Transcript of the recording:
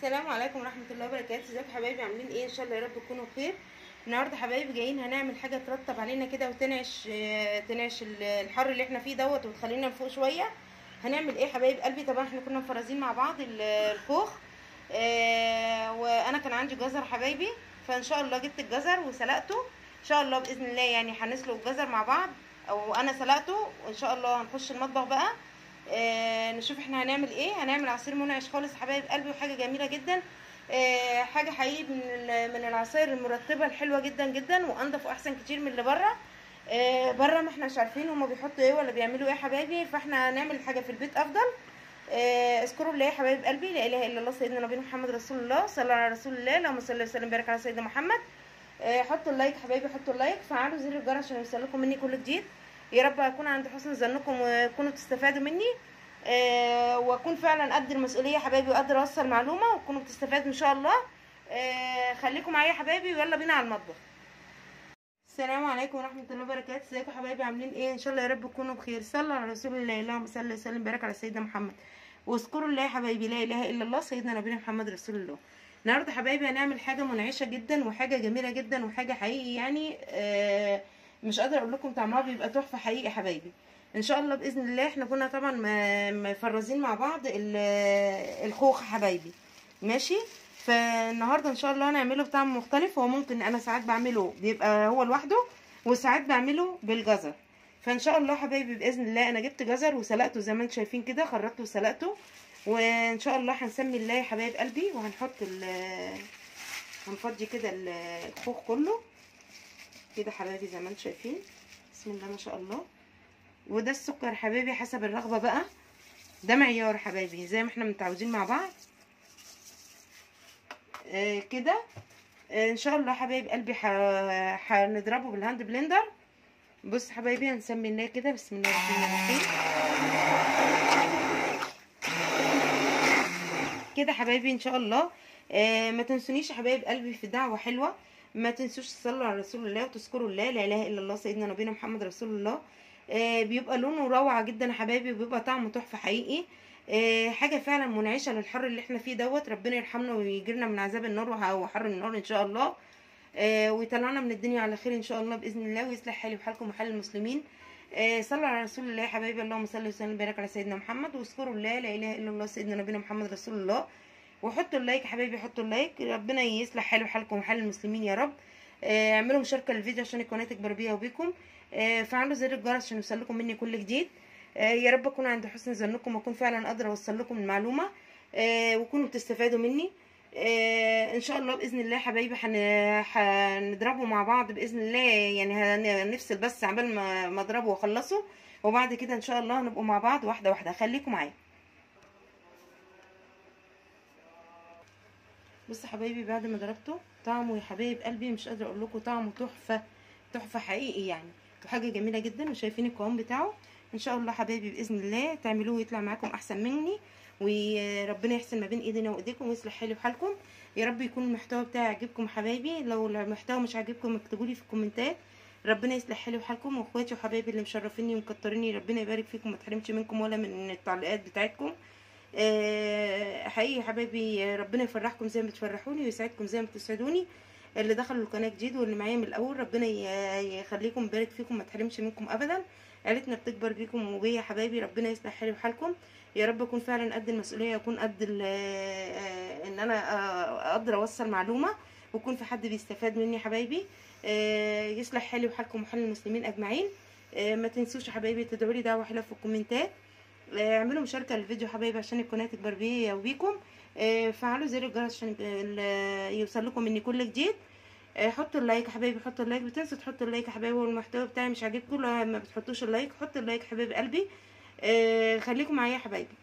السلام عليكم ورحمه الله وبركاته ازيكم يا حبايبي عاملين ايه ان شاء الله يا رب تكونوا بخير النهارده حبايبي جايين هنعمل حاجه ترطب علينا كده وتنعش آه، تنعش ال- الحر اللي احنا فيه دوت وتخلينا لفوق شويه هنعمل ايه حبايب قلبي طبعا احنا كنا مفرزين مع بعض ال- الخوخ آه، وانا كان عندي جزر حبايبي فان شاء الله جبت الجزر وسلقته ان شاء الله باذن الله يعني هنسلق الجزر مع بعض او انا سلقته وان شاء الله هنخش المطبخ بقى آه نشوف احنا هنعمل ايه هنعمل عصير منعش خالص حبايب قلبي وحاجه جميله جدا آه حاجه حقيقي من ال- من العصاير المرطبه الحلوه جدا جدا وانضف واحسن كتير من اللي بره آه بره ما احنا مش عارفين هما بيحطوا ايه ولا بيعملوا ايه يا حبايبي فاحنا هنعمل حاجه في البيت افضل آه اذكروا الله يا حبايب قلبي لا اله الا الله سيدنا نبينا محمد رسول الله صلى على رسول الله اللهم صل وسلم وبارك على سيدنا محمد آه حطوا اللايك حبايبي حطوا اللايك فعلوا زر الجرس عشان يوصلكم مني كل جديد يا رب اكون عند حسن ظنكم وتكونوا تستفادوا مني آه واكون فعلا قد المسؤوليه يا حبايبي وقادره اوصل معلومه وتكونوا بتستفادوا ان شاء الله آه خليكم معايا يا حبايبي ويلا بينا على المطبخ السلام عليكم ورحمه الله وبركاته ازيكم يا حبايبي عاملين ايه ان شاء الله يا رب تكونوا بخير صلوا على رسول الله اللهم صل وسلم وبارك على سيدنا محمد واذكروا الله يا حبايبي لا اله الا الله سيدنا نبينا محمد رسول الله النهارده حبايبي هنعمل حاجه منعشه جدا وحاجه جميله جدا وحاجه حقيقي يعني آه مش قادره اقول لكم طعمها بيبقى تحفه حقيقي يا حبايبي ان شاء الله باذن الله احنا كنا طبعا م- مفرزين مع بعض ال- الخوخ يا حبايبي ماشي فالنهارده ان شاء الله هنعمله بطعم مختلف هو ممكن انا ساعات بعمله بيبقى هو لوحده وساعات بعمله بالجزر فان شاء الله حبايبي باذن الله انا جبت جزر وسلقته زي ما انتم شايفين كده خرطته وسلقته وان شاء الله هنسمي الله يا حبايب قلبي وهنحط ال هنفضي كده ال- الخوخ كله كده حبايبي زي ما انتم شايفين بسم الله ما شاء الله وده السكر حبايبي حسب الرغبه بقى ده معيار حبايبي زي ما احنا متعودين مع بعض آه كده آه ان شاء الله حبايب قلبي ح- هنضربه بالهاند بلندر بص حبايبي هنسمي الله كده بسم الله الرحمن الرحيم كده حبايبي ان شاء الله آه ما تنسونيش يا حبايب قلبي في دعوه حلوه ما تنسوش تصلوا على رسول الله وتذكروا الله لا اله الا الله سيدنا نبينا محمد رسول الله آه بيبقى لونه روعه جدا يا حبايبي وبيبقى طعمه تحفه حقيقي آه حاجه فعلا منعشه للحر اللي احنا فيه دوت ربنا يرحمنا ويجيرنا من عذاب النار وح- وحر النار ان شاء الله آه ويطلعنا من الدنيا على خير ان شاء الله باذن الله ويصلح حالي وحالكم وحال المسلمين آه صلوا على رسول الله يا حبايبي اللهم صل وسلم وبارك على سيدنا محمد واذكروا الله لا اله الا الله سيدنا نبينا محمد رسول الله وحطوا اللايك يا حبايبي حطوا اللايك ربنا يصلح حالي وحالكم وحال المسلمين يا رب آه، اعملوا مشاركه للفيديو عشان القناه تكبر بيها وبيكم آه، فعلوا زر الجرس عشان يوصلكم مني كل جديد آه، يا رب اكون عند حسن ظنكم واكون فعلا قادره اوصل لكم المعلومه آه، وكونوا بتستفادوا مني آه، ان شاء الله باذن الله حبايبي هن- هنضربه مع بعض باذن الله يعني هنفصل بس عبال ما ما اضربه واخلصه وبعد كده ان شاء الله هنبقوا مع بعض واحده واحده خليكم معايا بصوا حبايبي بعد ما ضربته طعمه يا حبايب قلبي مش قادره اقول لكم طعمه تحفه تحفه حقيقي يعني وحاجه جميله جدا وشايفين القوام بتاعه ان شاء الله حبايبي باذن الله تعملوه ويطلع معاكم احسن مني وربنا يحسن ما بين ايدينا وايديكم ويصلح حالي وحالكم يا رب يكون المحتوى بتاعي عجبكم حبايبي لو المحتوى مش عاجبكم اكتبوا لي في الكومنتات ربنا يصلح حالي وحالكم واخواتي وحبايبي اللي مشرفيني ومكتريني ربنا يبارك فيكم ما تحرمش منكم ولا من التعليقات بتاعتكم آه، حقيقي يا حبايبي ربنا يفرحكم زي ما بتفرحوني ويسعدكم زي ما بتسعدوني اللي دخلوا القناه جديد واللي معايا من الاول ربنا ي- يخليكم يبارك فيكم ما تحرمش منكم ابدا عيلتنا بتكبر بيكم وبيا يا حبايبي ربنا يصلح حالي وحالكم يا رب اكون فعلا قد المسؤوليه اكون قد ال- آه، ان انا آه، اقدر اوصل معلومه ويكون في حد بيستفاد مني يا حبايبي آه، يصلح حالي وحالكم وحال المسلمين اجمعين آه، ما تنسوش يا حبايبي تدعوا لي دعوه حلوه في الكومنتات آه، اعملوا مشاركه للفيديو حبايبي عشان القناه تكبر بيا وبيكم آه، فعلوا زر الجرس عشان ال- يوصل لكم مني كل جديد آه، حطوا اللايك يا حبايبي حطوا اللايك بتنسوا تحطوا اللايك يا حبايبي والمحتوى بتاعي مش عاجبكم لا ما بتحطوش اللايك حطوا اللايك حبايب قلبي آه، خليكم معايا يا حبايبي